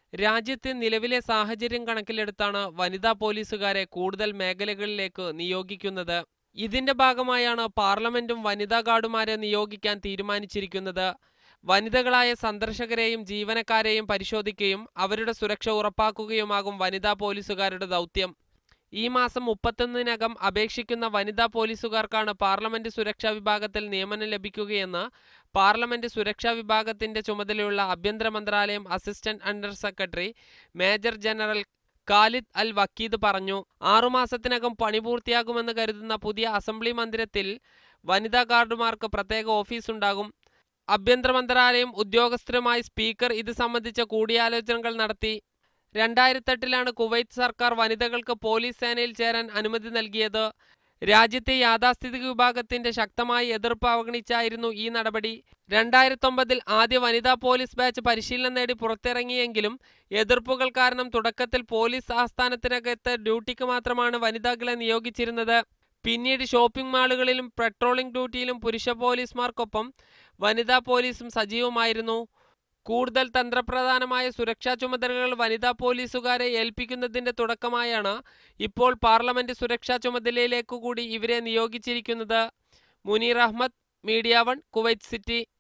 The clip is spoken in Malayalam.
രാജ്യത്തെ നിലവിലെ സാഹചര്യം കണക്കിലെടുത്താണ് വനിതാ പോലീസുകാരെ കൂടുതൽ മേഖലകളിലേക്ക് നിയോഗിക്കുന്നത് ഇതിന്റെ ഭാഗമായാണ് പാർലമെന്റും വനിതാ ഗാർഡുമാരെ നിയോഗിക്കാൻ തീരുമാനിച്ചിരിക്കുന്നത് വനിതകളായ സന്ദർശകരെയും ജീവനക്കാരെയും പരിശോധിക്കുകയും അവരുടെ സുരക്ഷ ഉറപ്പാക്കുകയുമാകും വനിതാ പോലീസുകാരുടെ ദൗത്യം ഈ മാസം മുപ്പത്തൊന്നിനകം അപേക്ഷിക്കുന്ന വനിതാ പോലീസുകാർക്കാണ് പാർലമെന്റ് സുരക്ഷാ വിഭാഗത്തിൽ നിയമനം ലഭിക്കുകയെന്ന് പാർലമെന്റ് സുരക്ഷാ വിഭാഗത്തിന്റെ ചുമതലയുള്ള ആഭ്യന്തര മന്ത്രാലയം assistant under secretary major general Khalid Al Wakeed പറഞ്ഞു ആറുമാസത്തിനകം പണി പൂർത്തിയാകുമെന്ന് കരുതുന്ന പുതിയ അസംബ്ലി മന്ദിരത്തിൽ വനിതാ ഗാർഡുമാർക്ക് പ്രത്യേക ഓഫീസുണ്ടാകും ആഭ്യന്തര മന്ത്രാലയം ഉദ്യോഗസ്ഥരുമായി സ്പീക്കർ ഇത് സംബന്ധിച്ച കൂടിയാലോചനകൾ നടത്തി രണ്ടായിരത്തെട്ടിലാണ് കുവൈത്ത് സർക്കാർ വനിതകൾക്ക് പോലീസ് സേനയിൽ ചേരാൻ അനുമതി നൽകിയത് രാജ്യത്തെ യാഥാസ്ഥിതിക വിഭാഗത്തിന്റെ ശക്തമായ എതിർപ്പ് അവഗണിച്ചായിരുന്നു ഈ നടപടി രണ്ടായിരത്തൊമ്പതിൽ ആദ്യ വനിതാ പോലീസ് ബാച്ച് പരിശീലനം നേടി പുറത്തിറങ്ങിയെങ്കിലും എതിർപ്പുകൾ കാരണം തുടക്കത്തിൽ പോലീസ് ആസ്ഥാനത്തിനകത്ത് ഡ്യൂട്ടിക്ക് മാത്രമാണ് വനിതാക്കളെ നിയോഗിച്ചിരുന്നത് പിന്നീട് ഷോപ്പിംഗ് മാളുകളിലും പെട്രോളിംഗ് ഡ്യൂട്ടിയിലും പുരുഷ പോലീസുമാർക്കൊപ്പം വനിതാ പോലീസും സജീവമായിരുന്നു കൂടുതൽ തന്ത്രപ്രധാനമായ സുരക്ഷാ ചുമതലകൾ വനിതാ പോലീസുകാരെ ഏൽപ്പിക്കുന്നതിന്റെ തുടക്കമായാണ് ഇപ്പോൾ പാർലമെന്റ് സുരക്ഷാ ചുമതലയിലേക്കു കൂടി ഇവരെ നിയോഗിച്ചിരിക്കുന്നത് മുനീർ അഹമ്മദ് മീഡിയ വൺ കുവൈറ്റ് സിറ്റി